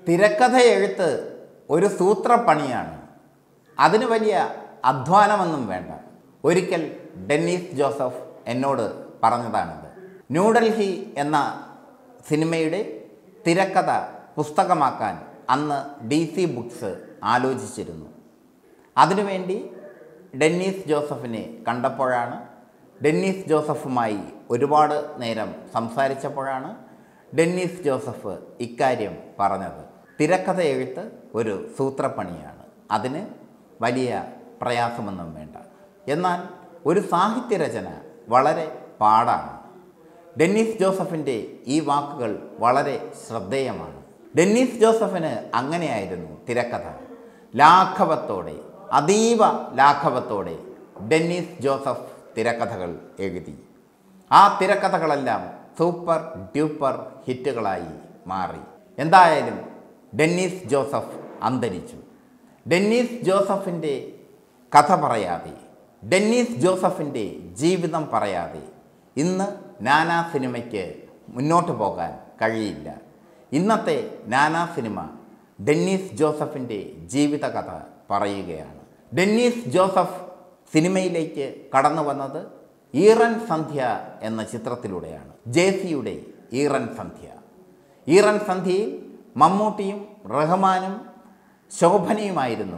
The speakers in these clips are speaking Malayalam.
തിരക്കഥ എഴുത്ത് ഒരു സൂത്രപ്പണിയാണ് അതിന് വലിയ അധ്വാനമൊന്നും വേണ്ട ഒരിക്കൽ ഡെന്നീസ് ജോസഫ് എന്നോട് പറഞ്ഞതാണിത് ന്യൂഡൽഹി എന്ന സിനിമയുടെ തിരക്കഥ പുസ്തകമാക്കാൻ അന്ന് ഡി സി ബുക്സ് ആലോചിച്ചിരുന്നു അതിനുവേണ്ടി ഡെന്നീസ് ജോസഫിനെ കണ്ടപ്പോഴാണ് ഡെന്നീസ് ജോസഫുമായി ഒരുപാട് നേരം സംസാരിച്ചപ്പോഴാണ് ഡെന്നീസ് ജോസഫ് ഇക്കാര്യം പറഞ്ഞത് തിരക്കഥ എഴുത്ത് ഒരു സൂത്രപ്പണിയാണ് അതിന് വലിയ പ്രയാസമൊന്നും വേണ്ട എന്നാൽ ഒരു സാഹിത്യരചന വളരെ പാടാണ് ഡെന്നീസ് ജോസഫിൻ്റെ ഈ വാക്കുകൾ വളരെ ശ്രദ്ധേയമാണ് ഡെന്നീസ് ജോസഫിന് അങ്ങനെയായിരുന്നു തിരക്കഥ ലാഘവത്തോടെ അതീവ ലാഘവത്തോടെ ഡെന്നീസ് ജോസഫ് തിരക്കഥകൾ എഴുതി ആ തിരക്കഥകളെല്ലാം സൂപ്പർ ഡ്യൂപ്പർ ഹിറ്റുകളായി മാറി എന്തായാലും ഡെന്നീസ് ജോസഫ് അന്തരിച്ചു ഡെന്നീസ് ജോസഫിൻ്റെ കഥ പറയാതെ ഡെന്നീസ് ജോസഫിൻ്റെ ജീവിതം പറയാതെ ഇന്ന് നാനാ സിനിമയ്ക്ക് മുന്നോട്ട് പോകാൻ കഴിയില്ല ഇന്നത്തെ നാനാ സിനിമ ഡെന്നീസ് ജോസഫിൻ്റെ ജീവിതകഥ പറയുകയാണ് ഡെന്നീസ് ജോസഫ് സിനിമയിലേക്ക് കടന്നു വന്നത് ഈറൻ സന്ധ്യ എന്ന ചിത്രത്തിലൂടെയാണ് ജേസിയുടെ ഈറൻ സന്ധ്യ ഈറൻ സന്ധ്യയിൽ മമ്മൂട്ടിയും റഹ്മാനും ശോഭനയുമായിരുന്നു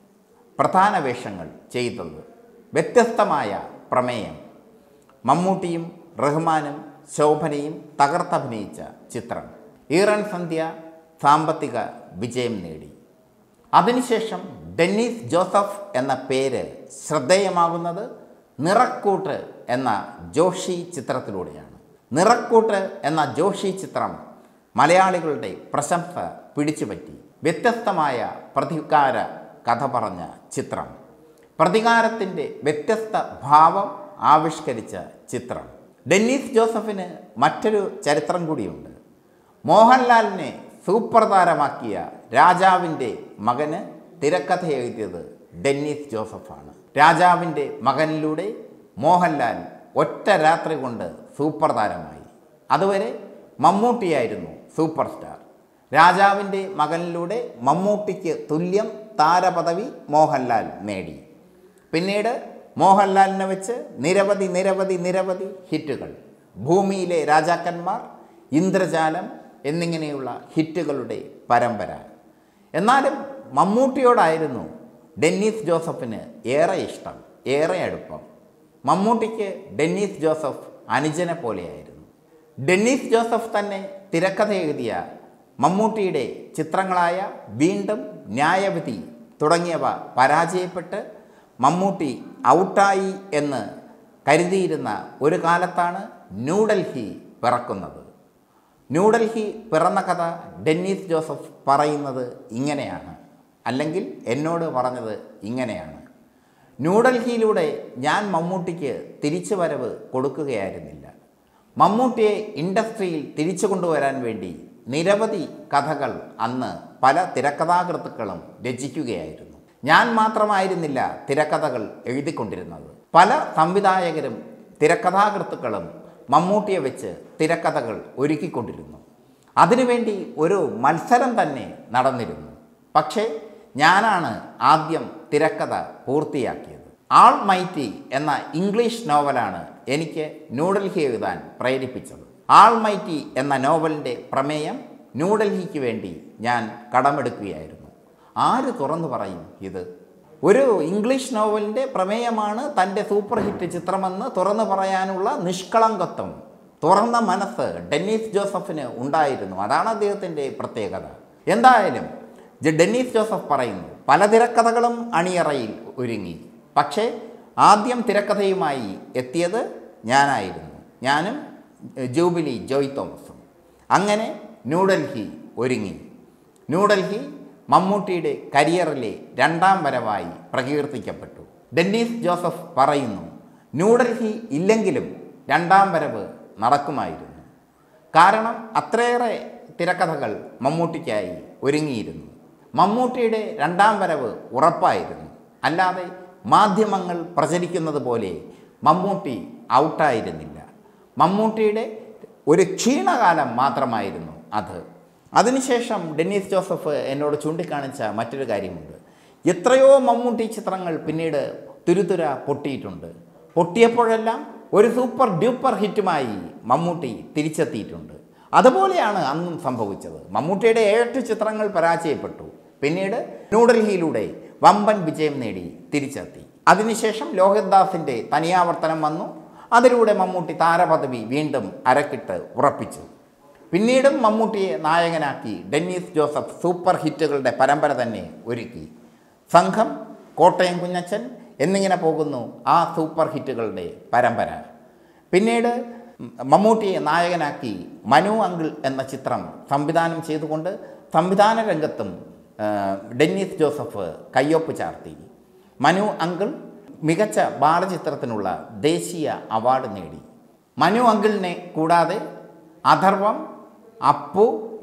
പ്രധാന വേഷങ്ങൾ ചെയ്തത് വ്യത്യസ്തമായ പ്രമേയം മമ്മൂട്ടിയും റഹ്മാനും ശോഭനയും തകർത്തഭിനയിച്ച ചിത്രം ഈറൻ സന്ധ്യ സാമ്പത്തിക വിജയം നേടി അതിനുശേഷം ഡെന്നീസ് ജോസഫ് എന്ന പേര് ശ്രദ്ധേയമാകുന്നത് നിറക്കൂട്ട് എന്ന ജോഷി ചിത്രത്തിലൂടെയാണ് നിറക്കൂട്ട് എന്ന ജോഷി ചിത്രം മലയാളികളുടെ പ്രശംസ പിടിച്ചുപറ്റി വ്യത്യസ്തമായ പ്രതികാര കഥ പറഞ്ഞ ചിത്രം പ്രതികാരത്തിൻ്റെ വ്യത്യസ്ത ഭാവം ആവിഷ്കരിച്ച ചിത്രം ഡെന്നീസ് ജോസഫിന് മറ്റൊരു ചരിത്രം കൂടിയുണ്ട് മോഹൻലാലിനെ സൂപ്പർ താരമാക്കിയ രാജാവിൻ്റെ മകന് തിരക്കഥ എഴുതിയത് ഡെന്നീസ് ജോസഫാണ് രാജാവിൻ്റെ മകനിലൂടെ മോഹൻലാൽ ഒറ്റ രാത്രി കൊണ്ട് സൂപ്പർ താരമായി അതുവരെ മമ്മൂട്ടിയായിരുന്നു സൂപ്പർ സ്റ്റാർ രാജാവിൻ്റെ മകനിലൂടെ മമ്മൂട്ടിക്ക് തുല്യം താരപദവി മോഹൻലാൽ നേടി പിന്നീട് മോഹൻലാലിനെ വെച്ച് നിരവധി നിരവധി നിരവധി ഹിറ്റുകൾ ഭൂമിയിലെ രാജാക്കന്മാർ ഇന്ദ്രജാലം എന്നിങ്ങനെയുള്ള ഹിറ്റുകളുടെ പരമ്പര എന്നാലും മമ്മൂട്ടിയോടായിരുന്നു ഡെന്നീസ് ജോസഫിന് ഏറെ ഇഷ്ടം ഏറെ അടുപ്പം മമ്മൂട്ടിക്ക് ഡെന്നീസ് ജോസഫ് അനുജനെ പോലെയായിരുന്നു ഡെന്നീസ് ജോസഫ് തന്നെ തിരക്കഥ എഴുതിയ മമ്മൂട്ടിയുടെ ചിത്രങ്ങളായ വീണ്ടും ന്യായവിധി തുടങ്ങിയവ പരാജയപ്പെട്ട് മമ്മൂട്ടി ഔട്ടായി എന്ന് കരുതിയിരുന്ന ഒരു കാലത്താണ് ന്യൂഡൽഹി പിറക്കുന്നത് ന്യൂഡൽഹി പിറന്ന കഥ ഡെന്നീസ് ജോസഫ് പറയുന്നത് ഇങ്ങനെയാണ് അല്ലെങ്കിൽ എന്നോട് പറഞ്ഞത് ഇങ്ങനെയാണ് ന്യൂഡൽഹിയിലൂടെ ഞാൻ മമ്മൂട്ടിക്ക് തിരിച്ചു വരവ് കൊടുക്കുകയായിരുന്നില്ല മമ്മൂട്ടിയെ ഇൻഡസ്ട്രിയിൽ തിരിച്ചു കൊണ്ടുവരാൻ വേണ്ടി നിരവധി കഥകൾ അന്ന് പല തിരക്കഥാകൃത്തുക്കളും രചിക്കുകയായിരുന്നു ഞാൻ മാത്രമായിരുന്നില്ല തിരക്കഥകൾ എഴുതിക്കൊണ്ടിരുന്നത് പല സംവിധായകരും തിരക്കഥാകൃത്തുക്കളും മമ്മൂട്ടിയെ വെച്ച് തിരക്കഥകൾ ഒരുക്കിക്കൊണ്ടിരുന്നു അതിനുവേണ്ടി ഒരു മത്സരം തന്നെ നടന്നിരുന്നു പക്ഷേ ഞാനാണ് ആദ്യം തിരക്കഥ പൂർത്തിയാക്കിയത് ആൾ മൈറ്റി എന്ന ഇംഗ്ലീഷ് നോവലാണ് എനിക്ക് ന്യൂഡൽഹി എഴുതാൻ പ്രേരിപ്പിച്ചത് ആൾ മൈറ്റി എന്ന നോവലിൻ്റെ പ്രമേയം ന്യൂഡൽഹിക്ക് വേണ്ടി ഞാൻ കടമെടുക്കുകയായിരുന്നു ആര് തുറന്നു പറയും ഇത് ഒരു ഇംഗ്ലീഷ് നോവലിൻ്റെ പ്രമേയമാണ് തൻ്റെ സൂപ്പർ ഹിറ്റ് ചിത്രമെന്ന് തുറന്നു പറയാനുള്ള നിഷ്കളങ്കത്വം തുറന്ന മനസ്സ് ഡെന്നീസ് ജോസഫിന് ഉണ്ടായിരുന്നു അതാണ് അദ്ദേഹത്തിൻ്റെ പ്രത്യേകത എന്തായാലും ജ- ഡെന്നീസ് ജോസഫ് പറയുന്നു പല തിരക്കഥകളും അണിയറയിൽ ഒരുങ്ങി പക്ഷേ ആദ്യം തിരക്കഥയുമായി എത്തിയത് ഞാനായിരുന്നു ഞാനും എഹ്, ജൂബിലി ജോയ് തോമസും അങ്ങനെ ന്യൂഡൽഹി ഒരുങ്ങി ന്യൂഡൽഹി മമ്മൂട്ടിയുടെ കരിയറിലെ രണ്ടാം വരവായി പ്രകീർത്തിക്കപ്പെട്ടു ഡെന്നീസ് ജോസഫ് പറയുന്നു ന്യൂഡൽഹി ഇല്ലെങ്കിലും രണ്ടാം വരവ് നടക്കുമായിരുന്നു കാരണം അത്രയേറെ തിരക്കഥകൾ മമ്മൂട്ടിക്കായി ഒരുങ്ങിയിരുന്നു മമ്മൂട്ടിയുടെ രണ്ടാം വരവ് ഉറപ്പായിരുന്നു അല്ലാതെ മാധ്യമങ്ങൾ പ്രചരിക്കുന്നത് പോലെ മമ്മൂട്ടി ഔട്ടായിരുന്നില്ല മമ്മൂട്ടിയുടെ ഒരു ക്ഷീണകാലം മാത്രമായിരുന്നു അത് അതിനുശേഷം ഡെന്നീസ് ജോസഫ് എന്നോട് ചൂണ്ടിക്കാണിച്ച മറ്റൊരു കാര്യമുണ്ട് എത്രയോ മമ്മൂട്ടി ചിത്രങ്ങൾ പിന്നീട് തുരുതുര പൊട്ടിയിട്ടുണ്ട് പൊട്ടിയപ്പോഴെല്ലാം ഒരു സൂപ്പർ ഡ്യൂപ്പർ ഹിറ്റുമായി മമ്മൂട്ടി തിരിച്ചെത്തിയിട്ടുണ്ട് അതുപോലെയാണ് അന്നും സംഭവിച്ചത് മമ്മൂട്ടിയുടെ ഏഴെട്ട് ചിത്രങ്ങൾ പരാജയപ്പെട്ടു പിന്നീട് ന്യൂഡൽഹിയിലൂടെ വമ്പൻ വിജയം നേടി തിരിച്ചെത്തി അതിനുശേഷം ലോഹിത് ദാസിൻ്റെ തനിയാവർത്തനം വന്നു അതിലൂടെ മമ്മൂട്ടി താരപദവി വീണ്ടും അരക്കിട്ട് ഉറപ്പിച്ചു പിന്നീടും മമ്മൂട്ടിയെ നായകനാക്കി ഡെന്നീസ് ജോസഫ് സൂപ്പർ ഹിറ്റുകളുടെ പരമ്പര തന്നെ ഒരുക്കി സംഘം കോട്ടയം കുഞ്ഞച്ചൻ എന്നിങ്ങനെ പോകുന്നു ആ സൂപ്പർ ഹിറ്റുകളുടെ പരമ്പര പിന്നീട് മമ്മൂട്ടിയെ നായകനാക്കി മനു അങ്കിൾ എന്ന ചിത്രം സംവിധാനം ചെയ്തുകൊണ്ട് സംവിധാന രംഗത്തും ആ, ഡെന്നീസ് ജോസഫ് കയ്യൊപ്പ് ചാർത്തി മനു അങ്കിൾ മികച്ച ബാലചിത്രത്തിനുള്ള ദേശീയ അവാർഡ് നേടി മനു അങ്കിളിനെ കൂടാതെ അഥർവം അപ്പു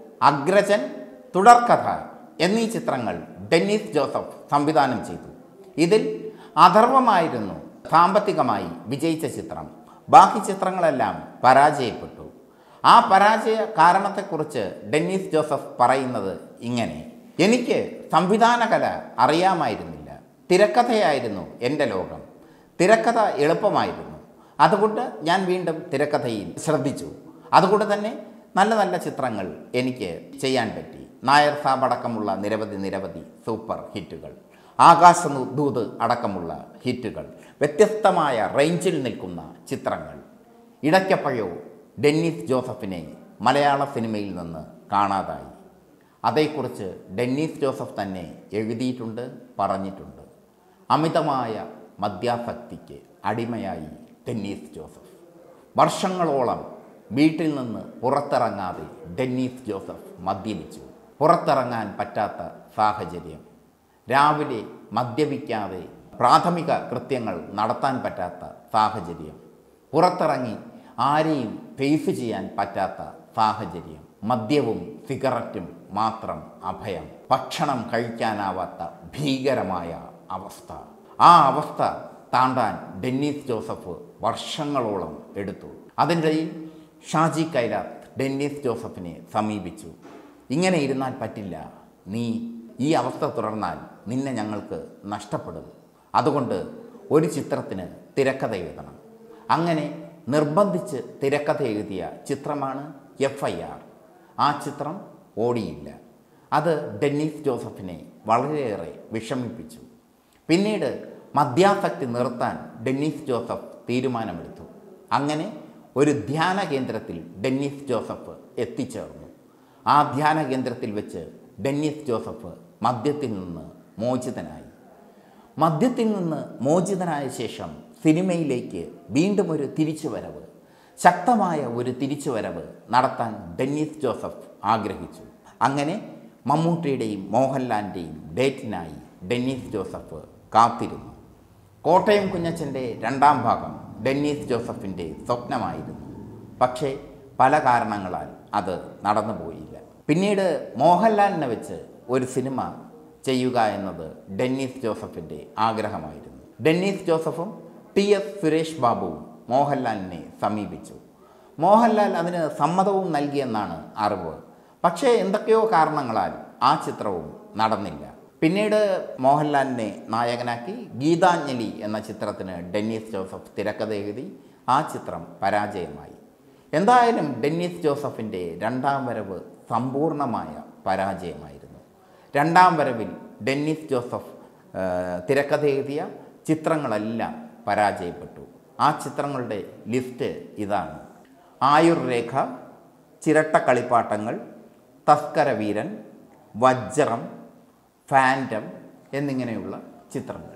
അഗ്രജൻ തുടർക്കഥ എന്നീ ചിത്രങ്ങൾ ഡെന്നീസ് ജോസഫ് സംവിധാനം ചെയ്തു ഇതിൽ അഥർവമായിരുന്നു സാമ്പത്തികമായി വിജയിച്ച ചിത്രം ബാക്കി ചിത്രങ്ങളെല്ലാം പരാജയപ്പെട്ടു ആ പരാജയ കാരണത്തെക്കുറിച്ച് ഡെന്നീസ് ജോസഫ് പറയുന്നത് ഇങ്ങനെ എനിക്ക് സംവിധാന കല അറിയാമായിരുന്നില്ല തിരക്കഥയായിരുന്നു എൻ്റെ ലോകം തിരക്കഥ എളുപ്പമായിരുന്നു അതുകൊണ്ട് ഞാൻ വീണ്ടും തിരക്കഥയിൽ ശ്രദ്ധിച്ചു അതുകൊണ്ട് തന്നെ നല്ല നല്ല ചിത്രങ്ങൾ എനിക്ക് ചെയ്യാൻ പറ്റി നായർ സാബ് അടക്കമുള്ള നിരവധി നിരവധി സൂപ്പർ ഹിറ്റുകൾ ആകാശ ദൂത് അടക്കമുള്ള ഹിറ്റുകൾ വ്യത്യസ്തമായ റേഞ്ചിൽ നിൽക്കുന്ന ചിത്രങ്ങൾ ഇടയ്ക്കപ്പോഴോ ഡെന്നീസ് ജോസഫിനെ മലയാള സിനിമയിൽ നിന്ന് കാണാതായി അതേക്കുറിച്ച് ഡെന്നീസ് ജോസഫ് തന്നെ എഴുതിയിട്ടുണ്ട് പറഞ്ഞിട്ടുണ്ട് അമിതമായ മദ്യാസക്തിക്ക് അടിമയായി ഡെന്നീസ് ജോസഫ് വർഷങ്ങളോളം വീട്ടിൽ നിന്ന് പുറത്തിറങ്ങാതെ ഡെന്നീസ് ജോസഫ് മദ്യപിച്ചു പുറത്തിറങ്ങാൻ പറ്റാത്ത സാഹചര്യം രാവിലെ മദ്യപിക്കാതെ പ്രാഥമിക കൃത്യങ്ങൾ നടത്താൻ പറ്റാത്ത സാഹചര്യം പുറത്തിറങ്ങി ആരെയും ഫേസ് ചെയ്യാൻ പറ്റാത്ത സാഹചര്യം മദ്യവും സിഗരറ്റും മാത്രം അഭയം ഭക്ഷണം കഴിക്കാനാവാത്ത ഭീകരമായ അവസ്ഥ ആ അവസ്ഥ താണ്ടാൻ ഡെന്നീസ് ജോസഫ് വർഷങ്ങളോളം എടുത്തു അതിനിടയിൽ ഷാജി കൈലാസ് ഡെന്നീസ് ജോസഫിനെ സമീപിച്ചു ഇങ്ങനെ ഇരുന്നാൽ പറ്റില്ല നീ ഈ അവസ്ഥ തുടർന്നാൽ നിന്നെ ഞങ്ങൾക്ക് നഷ്ടപ്പെടും അതുകൊണ്ട് ഒരു ചിത്രത്തിന് തിരക്കഥ എഴുതണം അങ്ങനെ നിർബന്ധിച്ച് തിരക്കഥ എഴുതിയ ചിത്രമാണ് എഫ് ഐ ആർ ആ ചിത്രം ഓടിയില്ല അത് ഡെന്നീസ് ജോസഫിനെ വളരെയേറെ വിഷമിപ്പിച്ചു പിന്നീട് മദ്യാസക്തി നിർത്താൻ ഡെന്നീസ് ജോസഫ് തീരുമാനമെടുത്തു അങ്ങനെ ഒരു ധ്യാന കേന്ദ്രത്തിൽ ഡെന്നീസ് ജോസഫ് എത്തിച്ചേർന്നു ആ ധ്യാന കേന്ദ്രത്തിൽ വെച്ച് ഡെന്നീസ് ജോസഫ് മദ്യത്തിൽ നിന്ന് മോചിതനായി മദ്യത്തിൽ നിന്ന് മോചിതനായ ശേഷം സിനിമയിലേക്ക് വീണ്ടും ഒരു തിരിച്ചുവരവ് ശക്തമായ ഒരു തിരിച്ചുവരവ് നടത്താൻ ഡെന്നീസ് ജോസഫ് ആഗ്രഹിച്ചു അങ്ങനെ മമ്മൂട്ടിയുടെയും മോഹൻലാലിൻ്റെയും ഡേറ്റിനായി ഡെന്നീസ് ജോസഫ് കാത്തിരുന്നു കോട്ടയം കുഞ്ഞച്ചൻ്റെ രണ്ടാം ഭാഗം ഡെന്നീസ് ജോസഫിൻ്റെ സ്വപ്നമായിരുന്നു പക്ഷേ പല കാരണങ്ങളാൽ അത് നടന്നുപോയില്ല പിന്നീട് മോഹൻലാലിനെ വെച്ച് ഒരു സിനിമ ചെയ്യുക എന്നത് ഡെന്നീസ് ജോസഫിൻ്റെ ആഗ്രഹമായിരുന്നു ഡെന്നീസ് ജോസഫും ടി എസ് സുരേഷ് ബാബുവും മോഹൻലാലിനെ സമീപിച്ചു മോഹൻലാൽ അതിന് സമ്മതവും നൽകിയെന്നാണ് അറിവ് പക്ഷേ എന്തൊക്കെയോ കാരണങ്ങളാൽ ആ ചിത്രവും നടന്നില്ല പിന്നീട് മോഹൻലാലിനെ നായകനാക്കി ഗീതാഞ്ജലി എന്ന ചിത്രത്തിന് ഡെന്നീസ് ജോസഫ് തിരക്കഥ എഴുതി ആ ചിത്രം പരാജയമായി എന്തായാലും ഡെന്നീസ് ജോസഫിൻ്റെ രണ്ടാം വരവ് സമ്പൂർണ്ണമായ പരാജയമായിരുന്നു രണ്ടാം വരവിൽ ഡെന്നീസ് ജോസഫ് ആ, തിരക്കഥ എഴുതിയ ചിത്രങ്ങളെല്ലാം പരാജയപ്പെട്ടു ആ ചിത്രങ്ങളുടെ ലിസ്റ്റ് ഇതാണ് ആയുർരേഖ ചിരട്ട കളിപ്പാട്ടങ്ങൾ തസ്കരവീരൻ വജ്രം ഫാൻറ്റം എന്നിങ്ങനെയുള്ള ചിത്രങ്ങൾ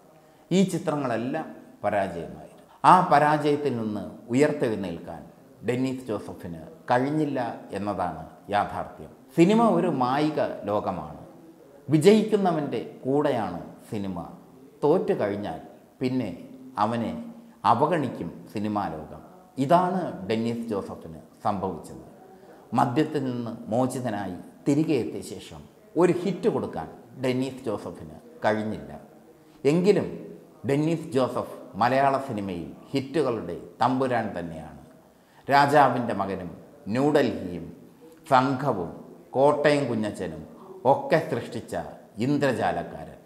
ഈ ചിത്രങ്ങളെല്ലാം പരാജയമായിരുന്നു ആ പരാജയത്തിൽ നിന്ന് ഉയർത്തെഴുന്നേൽക്കാൻ ഡെന്നീസ് ജോസഫിന് കഴിഞ്ഞില്ല എന്നതാണ് യാഥാർത്ഥ്യം സിനിമ ഒരു മായിക ലോകമാണ് വിജയിക്കുന്നവൻ്റെ കൂടെയാണ് സിനിമ തോറ്റു കഴിഞ്ഞാൽ പിന്നെ അവനെ അവഗണിക്കും സിനിമാ ലോകം ഇതാണ് ഡെന്നീസ് ജോസഫിന് സംഭവിച്ചത് മദ്യത്തിൽ നിന്ന് മോചിതനായി തിരികെ എത്തിയ ശേഷം ഒരു ഹിറ്റ് കൊടുക്കാൻ ഡെന്നീസ് ജോസഫിന് കഴിഞ്ഞില്ല എങ്കിലും ഡെന്നീസ് ജോസഫ് മലയാള സിനിമയിൽ ഹിറ്റുകളുടെ തമ്പുരാൻ തന്നെയാണ് രാജാവിൻ്റെ മകനും ന്യൂഡൽഹിയും സംഘവും കോട്ടയം കുഞ്ഞച്ചനും ഒക്കെ സൃഷ്ടിച്ച ഇന്ദ്രജാലക്കാരൻ